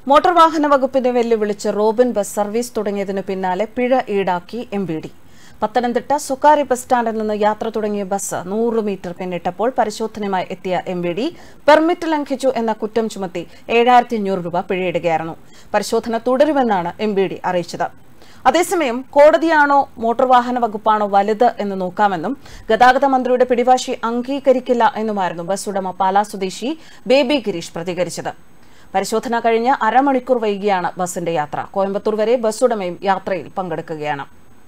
motor വാഹന വകുപ്പിനെ വെല്ലുവിളിച്ച് റോബിൻ ബസ് സർവീസ് തുടങ്ങിയതിനു പിന്നാലെ പിഴ ഈടാക്കി എം വി ഡി പത്തനംതിട്ട സ്വകാര്യ ബസ് സ്റ്റാൻഡിൽ നിന്ന് യാത്ര തുടങ്ങിയ ബസ് നൂറ് മീറ്റർ പിന്നിട്ടപ്പോൾ പരിശോധനയുമായി എത്തിയ എം വി ഡി പെർമിറ്റ് ലംഘിച്ചു എന്ന കുറ്റം ചുമത്തി ഏഴായിരത്തി അഞ്ഞൂറ് രൂപ പിഴയിടുകയായിരുന്നു പരിശോധന തുടരുമെന്നാണ് എം വി ഡി അറിയിച്ചത് അതേസമയം കോടതിയാണോ മോട്ടോർ വാഹന വകുപ്പാണോ വലുത് എന്ന് നോക്കാമെന്നും ഗതാഗത മന്ത്രിയുടെ പിടിവാശി അംഗീകരിക്കില്ല എന്നുമായിരുന്നു ബസ് ഉടമ പാലാ സ്വദേശി ബേബി ഗിരീഷ് പ്രതികരിച്ചത് പരിശോധന കഴിഞ്ഞ് അരമണിക്കൂർ വൈകിയാണ് ബസിന്റെ യാത്ര കോയമ്പത്തൂർ വരെ ബസ് ഉടമയും യാത്രയിൽ പങ്കെടുക്കുകയാണ്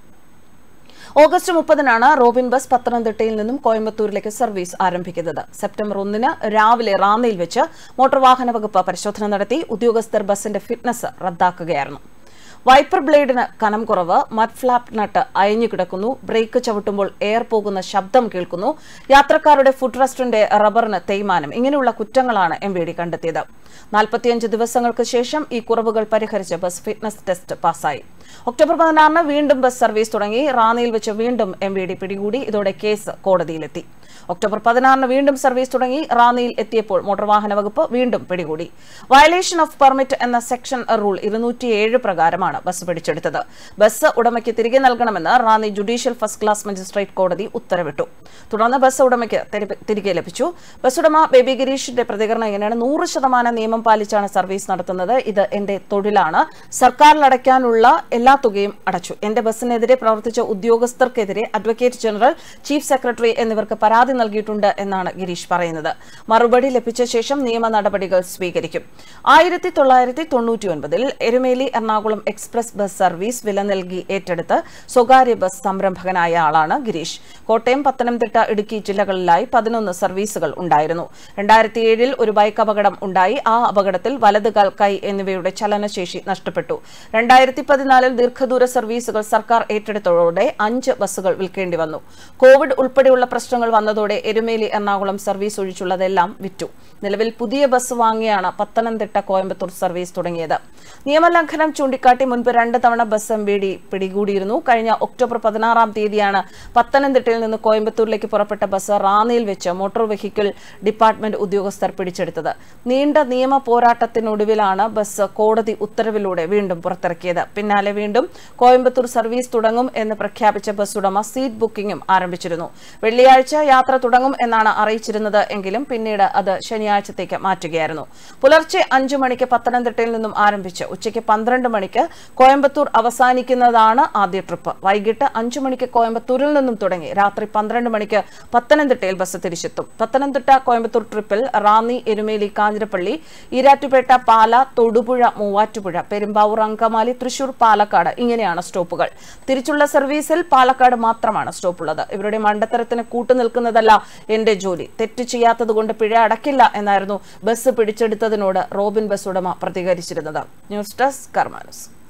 ഓഗസ്റ്റ് മുപ്പതിനാണ് റോബിൻ ബസ് പത്തനംതിട്ടയിൽ നിന്നും കോയമ്പത്തൂരിലേക്ക് സർവീസ് ആരംഭിക്കുന്നത് സെപ്റ്റംബർ ഒന്നിന് രാവിലെ റാന്നിയിൽ വെച്ച് മോട്ടോർ വാഹന വകുപ്പ് പരിശോധന നടത്തി ഉദ്യോഗസ്ഥർ ബസിന്റെ ഫിറ്റ്നസ് റദ്ദാക്കുകയായിരുന്നു വൈപ്പർ ബ്ലേഡിന് കനം കുറവ് മഡ് ഫ്ലാപ്പ് നട്ട് അയഞ്ഞു കിടക്കുന്നു ബ്രേക്ക് ചവിട്ടുമ്പോൾ എയർ പോകുന്ന ശബ്ദം കേൾക്കുന്നു യാത്രക്കാരുടെ ഫുഡ് റെസ്റ്റിന്റെ റബ്ബറിന് തേയ്മാനം ഇങ്ങനെയുള്ള കുറ്റങ്ങളാണ് എം വി ഡി കണ്ടെത്തിയത് നാൽപ്പത്തിയഞ്ച് ദിവസങ്ങൾക്ക് ശേഷം ഈ കുറവുകൾ പരിഹരിച്ച് ബസ് ഫിറ്റ്നസ് ടെസ്റ്റ് പാസ്സായി ഒക്ടോബർ പതിനാറിന് വീണ്ടും ബസ് സർവീസ് തുടങ്ങി റാന്നിയിൽ വെച്ച് വീണ്ടും എം വി ഡി പിടികൂടി ഇതോടെ കേസ് കോടതിയിലെത്തി ഒക്ടോബർ പതിനാറിന് വീണ്ടും സർവീസ് തുടങ്ങി റാന്നിയിൽ എത്തിയപ്പോൾ മോട്ടോർ വാഹന വകുപ്പ് വീണ്ടും പിടികൂടി വയലേഷൻ ഓഫ് പെർമിറ്റ് എന്ന സെക്ഷൻ റൂൾ ഇരുന്നൂറ്റിയേഴ് പ്രകാരമാണ് ബസ് പിടിച്ചെടുത്തത് ബസ് ഉടമയ്ക്ക് തിരികെ നൽകണമെന്ന് Ranni judicial first class magistrate കോടതി ഉത്തരവിട്ടു തുടർന്ന് ബസ് ഉടമയ്ക്ക് തിരി- തിരികെ ലഭിച്ചു ബസ് ഉടമ ബേബി ഗിരീഷിന്റെ പ്രതികരണം ഇങ്ങനെയാണ് നൂറ് ശതമാനം നിയമം പാലിച്ചാണ് സർവീസ് നടത്തുന്നത് ഇത് എന്റെ തൊഴിലാണ് സർക്കാരിൽ അടയ്ക്കാനുള്ള എല്ലാ തുകയും അടച്ചു എന്റെ ബസ്സിനെതിരെ പ്രവർത്തിച്ച ഉദ്യോഗസ്ഥർക്കെതിരെ അഡ്വക്കേറ്റ് ജനറൽ ചീഫ് സെക്രട്ടറി എന്നിവർക്ക് പരാതി നൽകിയിട്ടുണ്ട് എന്നാണ് ഗിരീഷ് പറയുന്നത് മറുപടി ലഭിച്ച ശേഷം നിയമ നടപടികൾ സ്വീകരിക്കും ആയിരത്തി തൊള്ളായിരത്തി തൊണ്ണൂറ്റി ഒൻപതിൽ Erumeli Ernakulam express bus service വില നൽകി ഏറ്റെടുത്ത് സ്വകാര്യ ബസ് സംരംഭകനായ ആളാണ് ഗിരീഷ് കോട്ടയം പത്തനംതിട്ട ഇടുക്കി ജില്ലകളിലായി പതിനൊന്ന് സർവീസുകൾ ഉണ്ടായിരുന്നു രണ്ടായിരത്തി ഏഴിൽ ഒരു ബൈക്ക് അപകടം ഉണ്ടായി ആ അപകടത്തിൽ വലതുകാൽ കൈ എന്നിവയുടെ ചലനശേഷി നഷ്ടപ്പെട്ടു രണ്ടായിരത്തി പതിനാലിൽ ദീർഘദൂര സർവീസുകൾ സർക്കാർ ഏറ്റെടുത്തതോടെ അഞ്ച് ബസ്സുകൾ വിൽക്കേണ്ടി വന്നു കോവിഡ് ഉൾപ്പെടെയുള്ള പ്രശ്നങ്ങൾ വന്നതോടെ എരുമേലി എറണാകുളം സർവീസ് ഒഴിച്ചുള്ളതെല്ലാം വിറ്റു നിലവിൽ പുതിയ ബസ് വാങ്ങിയാണ് പത്തനംതിട്ട കോയമ്പത്തൂർ സർവീസ് തുടങ്ങിയത് നിയമലംഘനം ചൂണ്ടിക്കാട്ടി മുൻപ് രണ്ട് തവണ ബസ് എം ബി ഡി പിടികൂടിയിരുന്നു കഴിഞ്ഞ ഒക്ടോബർ പതിനാറാം തീയതിയാണ് പത്തനംതിട്ടയിൽ നിന്ന് കോയമ്പത്തൂരിലേക്ക് പുറപ്പെട്ട ബസ് റാന്നിയിൽ വെച്ച് മോട്ടോർ വെഹിക്കിൾ ഡിപ്പാർട്ട്മെന്റ് ഉദ്യോഗസ്ഥർ പിടിച്ചെടുത്തത് നീണ്ട നിയമ പോരാട്ടത്തിനൊടുവിലാണ് ബസ് കോടതി ഉത്തരവിലൂടെ വീണ്ടും പുറത്തിറക്കിയത് പിന്നാലെ വീണ്ടും കോയമ്പത്തൂർ സർവീസ് തുടങ്ങും എന്ന് പ്രഖ്യാപിച്ച ബസ് ഉടമ സീറ്റ് ബുക്കിംഗും ആരംഭിച്ചിരുന്നു വെള്ളിയാഴ്ച യാത്ര തുടങ്ങും എന്നാണ് അറിയിച്ചിരുന്നത് എങ്കിലും പിന്നീട് അത് ശനിയാഴ്ചത്തേക്ക് മാറ്റുകയായിരുന്നു പുലർച്ചെ അഞ്ചു മണിക്ക് പത്തനംതിട്ടയിൽ നിന്നും ആരംഭിച്ച് ഉച്ചയ്ക്ക് പന്ത്രണ്ട് മണിക്ക് കോയമ്പത്തൂർ അവസാനിക്കുന്നതാണ് ആദ്യ ട്രിപ്പ് വൈകിട്ട് അഞ്ചു മണിക്ക് കോയമ്പത്തൂരിൽ നിന്നും തുടങ്ങി രാത്രി പന്ത്രണ്ട് മണിക്ക് പത്തനംതിട്ടയിൽ ബസ് തിരിച്ചെത്തും പത്തനംതിട്ട കോയമ്പത്തൂർ ട്രിപ്പിൽ റാന്നി എരുമേലി കാഞ്ഞിരപ്പള്ളി ഈരാറ്റുപേട്ട പാല തൊടുപുഴ മൂവാറ്റുപുഴ പെരുമ്പാവൂർ അങ്കമാലി തൃശൂർ പാലക്കാട് ഇങ്ങനെയാണ് സ്റ്റോപ്പുകൾ തിരിച്ചുള്ള സർവീസിൽ പാലക്കാട് മാത്രമാണ് സ്റ്റോപ്പുള്ളത് ഇവരുടെ മണ്ടത്തരത്തിന് കൂട്ടുനിൽക്കുന്നതല്ല എന്റെ ജോലി തെറ്റ് ചെയ്യാത്തത് കൊണ്ട് പിഴ അടക്കില്ല എന്നായിരുന്നു ബസ് പിടിച്ചെടുത്തതിനോട് റോബിൻ ബസ് ഉടമ പ്രതികരിച്ചിരുന്നത് ന്യൂസ് ഡെസ്ക് കർമാനസ്